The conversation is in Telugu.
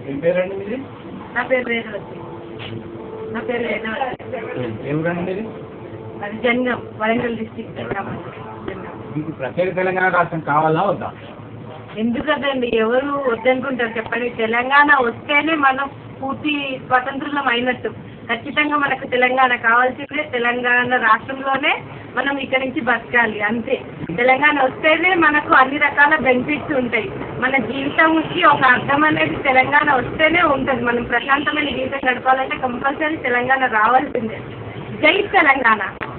ఏం పేరండి మీది నా పేరు రేణువతి నా పేరు రేణువతి ఏం రండి మీది అది జంగం వరంగల్ డిస్టిక్ జంగం మీకు ప్రత్యేక తెలంగాణ రాష్ట్రం కావాలా వద్దా ఎందుకండి ఎవరు వద్దనుకుంటారు చెప్పండి తెలంగాణ వస్తేనే మనం పూర్తి స్వతంత్రులం అయినట్టు ఖచ్చితంగా మనకు తెలంగాణ కావాల్సిందే తెలంగాణ రాష్ట్రంలోనే మనం ఇక్కడి నుంచి బతకాలి అంతే తెలంగాణ వస్తేనే మనకు అన్ని రకాల బెనిఫిట్స్ ఉంటాయి మన జీవితంకి ఒక అర్థం అనేది తెలంగాణ వస్తేనే ఉంటుంది మనం ప్రశాంతమైన జీవితం గడపాలంటే కంపల్సరీ తెలంగాణ రావాల్సిందే జై తెలంగాణ